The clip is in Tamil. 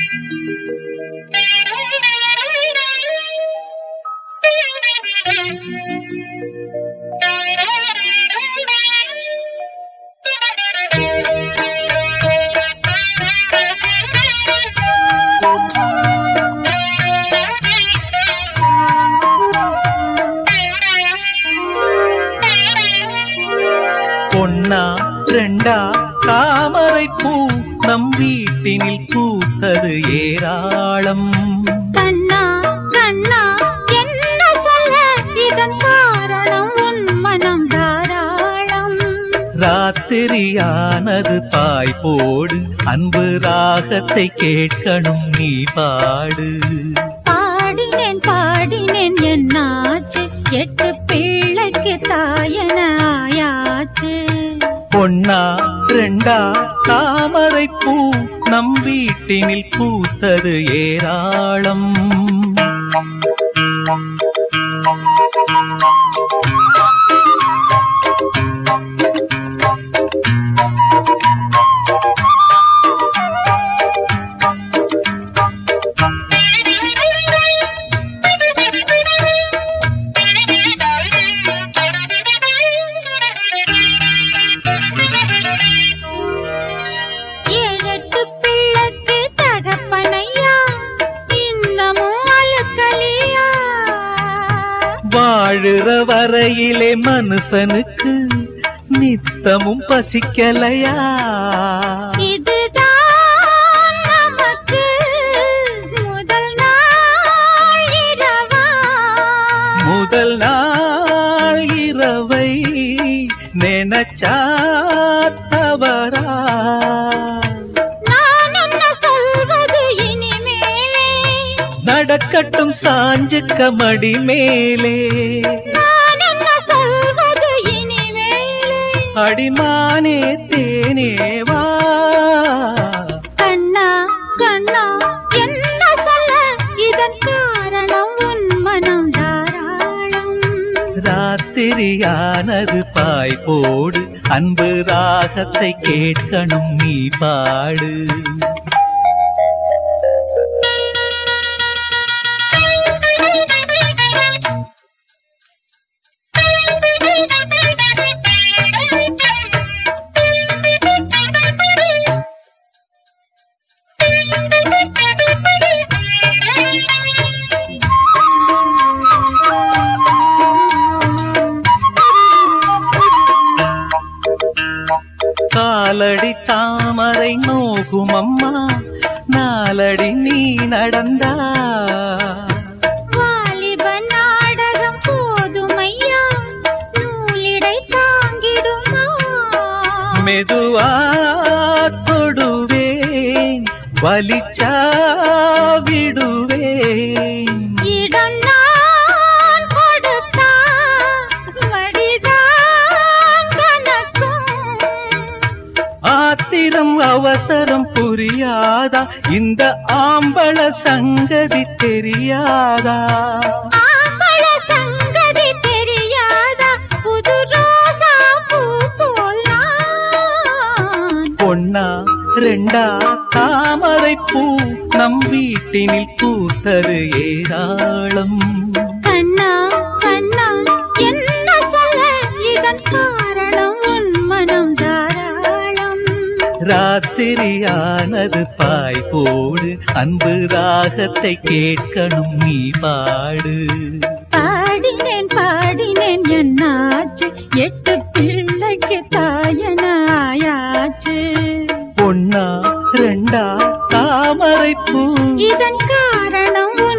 பொன்னா ரெண்டா தாமரை பூ நம் வீட்டினில் பூத்தது ஏராளம் கண்ணா கண்ணா என்ன சொல்ல இதன் காரணம் உன் மனம் தாராளம் ராத்திரியானது பாய் போடு அன்பு ராகத்தை கேட்கணும் நீ பாடு பாடினேன் பாடினேன் என்னாச்சு எட்டு பிள்ளைக்கு தாயன ஆயாச்சு பொன்னா ரெண்டா தாமரை பூ நம் வீட்டினில் பூத்தது ஏராளம் ஏழெட்டு பிள்ளைக்கு தகப்பனையா இன்னமும் அழுக்கலியா வாழுற வரையிலே மனுஷனுக்கு நித்தமும் பசிக்கலையா இதுதான் நமக்கு முதல் நாள் இரவா முதல் நாள் இரவை நினைச்சா தவறா நான் என்ன சொல்வது இனிமேலே நடக்கட்டும் சாஞ்சுக்க மடி மேலே நான் என்ன சொல்வது இனிமேலே அடிமானே தேனேவா கண்ணா கண்ணா என்ன சொல்ல இதன் காரணம் உன் மனம் தாராளம் ராத்திரியானது பாய் போடு அன்பு ராகத்தை கேட்கணும் நீ பாடு காலடி தாமரை நோகும் அம்மா நாலடி நீ நடந்தா வாலிப நாடகம் போதுமையா நூலிடை தாங்கிடுமா மெதுவா தொடுவேன் வலிச்சா விடுவேன் இடம் நான் கொடுத்தா மடிதான் கணக்கும் ஆத்திரம் அவசரம் புரியாதா இந்த ஆம்பள சங்கதி தெரியாதா ஆம்பள சங்கதி தெரியாதா புது ரோசா பூ போல் நான். பொன்னா ரெண்டா தாமரை பூ நம் வீட்டினில் பூத்தது ஏராளம் கண்ணா கண்ணா என்ன சொல்ல இதன் காரணம் உன் மனம் தாராளம் ராத்திரியானது பாய் போடு அன்பு ராகத்தை கேட்கணும் நீ பாடு பாடினேன் பாடினேன் என்னாச்சு எட்டு பிள்ளைக்கு தாயனாயாச்சு பொன்னா ரெண்டா தாமரை பூ இதன் காரணம் உன்